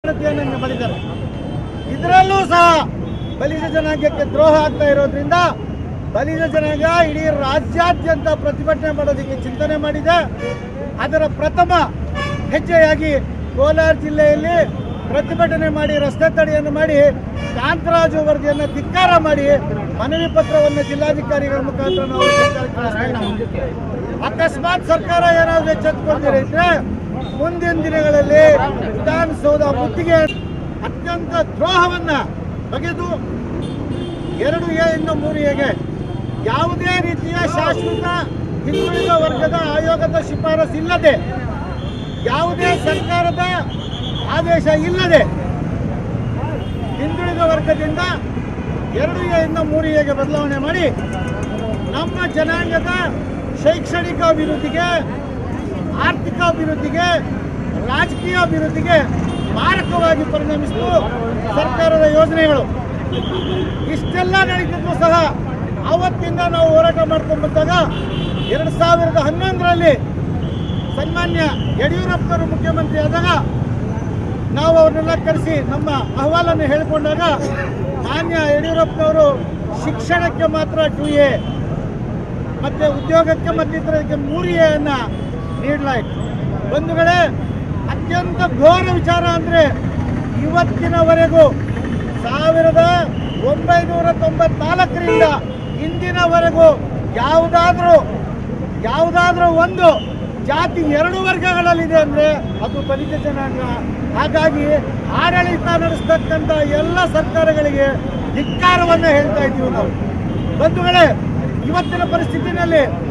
ಗಣತಿಯನ್ನು ಮಾಡಿದ್ದಾರೆ ಇದರಲ್ಲೂ ಸಹ ಬಲಿಜ ಜನಾಂಗಕ್ಕೆ ದ್ರೋಹ ಆಗ್ತಾ ಇರೋದ್ರಿಂದ ಬಲಿಜ ಜನಾಂಗ ಇಡೀ ರಾಜ್ಯಾದ್ಯಂತ ಪ್ರತಿಭಟನೆ ಮಾಡೋದಕ್ಕೆ ಚಿಂತನೆ ಮಾಡಿದೆ ಅದರ ಪ್ರಥಮ ಹೆಜ್ಜೆಯಾಗಿ ಕೋಲಾರ ಜಿಲ್ಲೆಯಲ್ಲಿ ಪ್ರತಿಭಟನೆ ಮಾಡಿ ರಸ್ತೆ ತಡೆಯನ್ನು ಮಾಡಿ ಕಾಂತರಾಜು ವರದಿಯನ್ನು ಧಿಕ್ಕಾರ ಮಾಡಿ ಮನವಿ ಪತ್ರವನ್ನು ಜಿಲ್ಲಾಧಿಕಾರಿಗಳ ಮುಖಾಂತರ ನಾವು ಸರ್ಕಾರಕ್ಕೆ ಕಳಿಸ್ತಾ ಇದ್ದೀವಿ. ಅಕಸ್ಮಾತ್ ಸರ್ಕಾರ ಏನಾದರೂ ಎಚ್ಚೆತ್ತುಕೊಂಡಿದ್ರೆ ಮುಂದಿನ ದಿನಗಳಲ್ಲಿ ವಿಧಾನಸೌಧ ಮುತ್ತಿಗೆ ಅತ್ಯಂತ ದ್ರೋಹವನ್ನ ಬಗೆದು ಎರಡು ಎ ಇಂದ ಮೂರು ಎಗೆ ಯಾವುದೇ ರೀತಿಯ ಶಾಶ್ವತ ಹಿಂದುಳಿದ ವರ್ಗದ ಆಯೋಗದ ಶಿಫಾರಸು ಇಲ್ಲದೆ ಯಾವುದೇ ಸರ್ಕಾರದ ಆದೇಶ ಇಲ್ಲದೆ ಹಿಂದುಳಿದ ವರ್ಗದಿಂದ ಎರಡು ಎ ಇಂದ ಮೂರು ಎಗೆ ಬದಲಾವಣೆ ಮಾಡಿ ನಮ್ಮ ಜನಾಂಗದ ಶೈಕ್ಷಣಿಕ ಅಭಿವೃದ್ಧಿಗೆ ಆರ್ಥಿಕ ಅಭಿವೃದ್ಧಿಗೆ ರಾಜಕೀಯ ಅಭಿವೃದ್ಧಿಗೆ ಮಾರಕವಾಗಿ ಪರಿಣಮಿಸಿತು ಸರ್ಕಾರದ ಯೋಜನೆಗಳು ಇಷ್ಟೆಲ್ಲ ನಡೀತಿದ್ರು ಸಹ ಅವತ್ತಿಂದ ನಾವು ಹೋರಾಟ ಮಾಡ್ಕೊಂಡು ಬಂದಾಗ ಎರಡು ಸಾವಿರದ ಹನ್ನೊಂದರಲ್ಲಿ ಸನ್ಮಾನ್ಯ ಯಡಿಯೂರಪ್ಪನವರು ಮುಖ್ಯಮಂತ್ರಿ ಆದಾಗ ನಾವು ಅವ್ರನ್ನೆಲ್ಲ ಕರೆಸಿ ನಮ್ಮ ಅಹವಾಲನ್ನು ಹೇಳಿಕೊಂಡಾಗ ಮಾನ್ಯ ಯಡಿಯೂರಪ್ಪನವರು ಶಿಕ್ಷಣಕ್ಕೆ ಮಾತ್ರ ಟು ಎ ಮತ್ತೆ ಉದ್ಯೋಗಕ್ಕೆ ಮತ್ತಿತರಕ್ಕೆ ಮೂರು ಎ ಅನ್ನ ನೀಡಲಾಯಿತು ಬಂಧುಗಳೇ ಅತ್ಯಂತ ಘೋರ ವಿಚಾರ ಅಂದ್ರೆ ಇವತ್ತಿನವರೆಗೂ ಸಾವಿರದ ಒಂಬೈನೂರ ತೊಂಬತ್ನಾಲ್ಕರಿಂದ ಇಂದಿನವರೆಗೂ ಯಾವುದಾದ್ರೂ ಯಾವುದಾದ್ರೂ ಒಂದು ಜಾತಿ ಎರಡು ವರ್ಗಗಳಲ್ಲಿದೆ ಅಂದ್ರೆ ಅದು ಬಲಿತ ಜನಾಂಗ ಹಾಗಾಗಿ ಆಡಳಿತ ನಡೆಸ್ತಕ್ಕಂಥ ಎಲ್ಲ ಸರ್ಕಾರಗಳಿಗೆ ಧಿಕ್ಕಾರವನ್ನ ಹೇಳ್ತಾ ಇದ್ದೀವಿ ನಾವು ಬಂಧುಗಳೇ ಇವತ್ತಿನ ಪರಿಸ್ಥಿತಿನಲ್ಲಿ